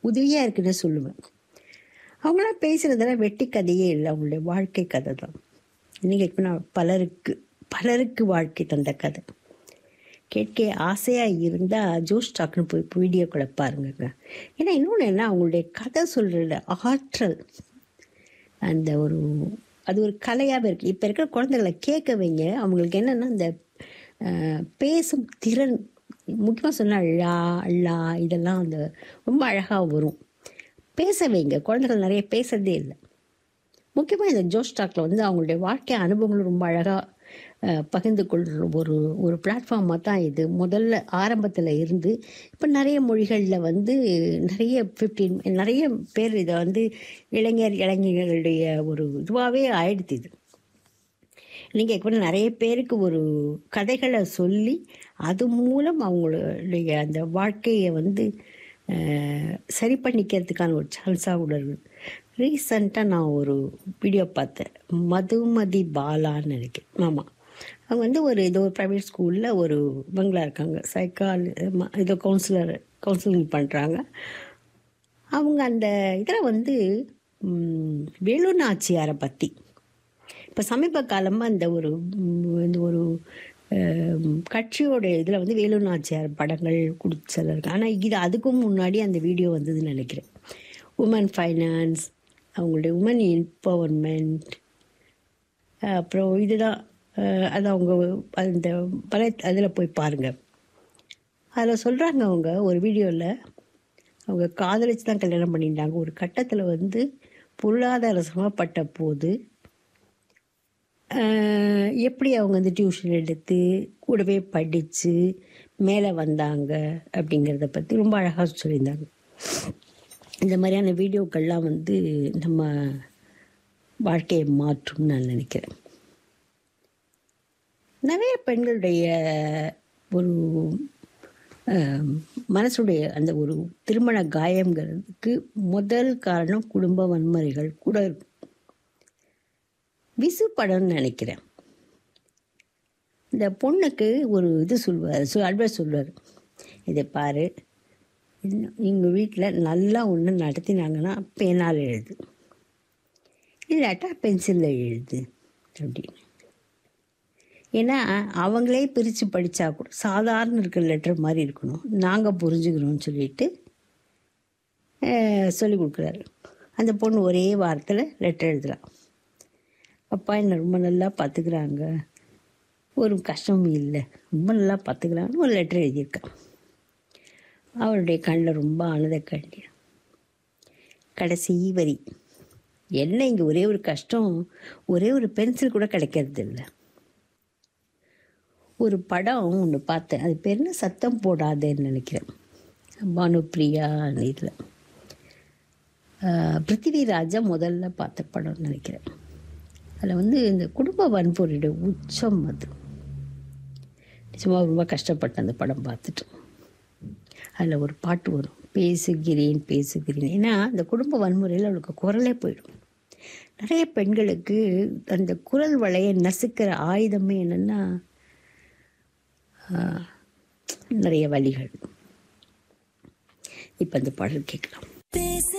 உதவியாக இருக்குன்னு சொல்லுவேன் அவங்களாம் பேசுகிறதெல்லாம் வெட்டி கதையே இல்லை அவங்களுடைய வாழ்க்கை கதை தான் இன்னைக்கு இப்போ நான் பலருக்கு பலருக்கு வாழ்க்கை தந்த கதை கேட்க ஆசையாக இருந்தால் ஜோஸ் டாக்னு போய் வீடியோக்களை பாருங்கங்க ஏன்னா இன்னொன்று என்ன அவங்களுடைய கதை சொல்கிற ஆற்றல் அந்த ஒரு அது ஒரு கலையாகவே இருக்குது இப்போ இருக்கிற குழந்தைகளை கேட்க வைங்க அவங்களுக்கு என்னென்னா அந்த அஹ், பேசும் திறன் முக்கியமாக சொன்னால் ழா ழா இதெல்லாம் அந்த ரொம்ப அழகாக வரும் பேச வைங்க குழந்தைகள் நிறைய பேசுறதே இல்லை முக்கியமாக இந்த ஜோஸ் டாக்கில் வந்து அவங்களுடைய வாழ்க்கை அனுபவங்களும் ரொம்ப அழகாக பகிர்ந்து கொள்கிற ஒரு ஒரு பிளாட்ஃபார்மாக தான் இது முதல்ல ஆரம்பத்தில் இருந்து இப்போ நிறைய மொழிகளில் வந்து நிறைய ஃபிஃப்டீன் நிறைய பேர் இதை வந்து இளைஞர் இளைஞர்களுடைய ஒரு இதுவாகவே ஆயிடுது இது நீங்கள் இப்போ நிறைய பேருக்கு ஒரு கதைகளை சொல்லி அது மூலம் அவங்களுடைய அந்த வாழ்க்கையை வந்து அஹ், சரி பண்ணிக்கிறதுக்கான ஒரு சான்ஸாக கூட இருக்குது ரீசண்டாக நான் ஒரு வீடியோ பார்த்தேன் மதுமதி பாலான்னு நினைக்கிறேன் ஆமாம் அவங்க வந்து ஒரு ஏதோ ஒரு ப்ரைவேட் ஸ்கூலில் ஒரு இவங்களா இருக்காங்க சைக்கால் ஏதோ கவுன்சிலர் கவுன்சிலிங் பண்ணுறாங்க அவங்க அந்த இதில் வந்து ம், வேலு நாச்சியாரை பற்றி இப்போ சமீப காலமாக இந்த ஒரு ம், இந்த ஒரு அஹ், கட்சியோட இதில் வந்து வேலு நாச்சியார் படங்கள் கொடுத்துருக்கு ஆனால் இது அதுக்கும் முன்னாடி அந்த வீடியோ வந்ததுன்னு நினைக்கிறேன் உமன் ஃபைனான்ஸ் அவங்களுடைய உமன் எம்பவர்மெண்ட் அப்புறம் இதுதான் அஹ், அது அவங்க அந்த பல அதில் போய் பாருங்கள் அதில் சொல்கிறாங்க அவங்க ஒரு வீடியோவில் அவங்க காதலிச்சு தான் கல்யாணம் பண்ணிட்டாங்க ஒரு கட்டத்தில் வந்து பொருளாதார சிரமப்பட்ட போது ஆஹ், எப்படி அவங்க வந்து டியூஷன் எடுத்து கூடவே படித்து மேலே வந்தாங்க அப்படிங்கிறத பற்றி ரொம்ப அழகாக சொல்லியிருந்தாங்க இந்த மாதிரியான வீடியோக்கள்லாம் வந்து நம்ம வாழ்க்கையை மாற்றும்னு நான் நினைக்கிறேன் நிறைய பெண்களுடைய ஒரு ஆஹ், மனசுடைய அந்த ஒரு திருமண காயங்கிறதுக்கு முதல் காரணம் குடும்ப வன்முறைகள் கூட இருக்கும் விசு படம்னு நினைக்கிறேன் இந்த பொண்ணுக்கு ஒரு இது சொல்வார் சொல் அட்வைஸ் சொல்வார் இதை பாரு எங்கள் வீட்டில் நல்லா ஒன்று நடத்தினாங்கன்னா பேனால் எழுது இல்லாட்டா பென்சிலில் எழுது அப்படின்னு ஏன்னா அவங்களே பிரித்து படித்தா கூட சாதாரண இருக்கிற லெட்டர் மாதிரி இருக்கணும் நாங்கள் புரிஞ்சுக்கிறோம்னு சொல்லிட்டு சொல்லி கொடுக்குறாரு அந்த பொண்ணு ஒரே வாரத்தில் லெட்டர் எழுதலாம் அப்பா என்னை ரொம்ப நல்லா பார்த்துக்கிறாங்க ஒரு கஷ்டமும் இல்லை ரொம்ப நல்லா பார்த்துக்கிறாங்கன்னு ஒரு லெட்டர் எழுதியிருக்கான் அவருடைய கண்ணில் ரொம்ப ஆனத கண்டி கடைசி வரி என்ன இங்கே ஒரே ஒரு கஷ்டம் ஒரே ஒரு பென்சில் கூட கிடைக்கிறது இல்லை ஒரு படம் ஒன்று பார்த்தேன் அது பேர் என்ன சத்தம் போடாதேன்னு நினைக்கிறேன் பானுப்ரியா இதில் பிருத்திவிராஜா முதல்ல பார்த்த படம்னு நினைக்கிறேன் அதில் வந்து இந்த குடும்ப வன்முறையுடைய உச்சம் அது நிஜமாக ரொம்ப கஷ்டப்பட்டேன் அந்த படம் பார்த்துட்டு அதில் ஒரு பாட்டு வரும் பேசுகிறேன் பேசுகிறேன் ஏன்னா அந்த குடும்ப வன்முறையில் அவளுக்கு குரலே போயிடும் நிறைய பெண்களுக்கு அந்த குரல் வளைய நசுக்கிற ஆயுதமே என்னென்னா நிறைய வழிகள் இப்போ அந்த பாடல் கேட்கலாம்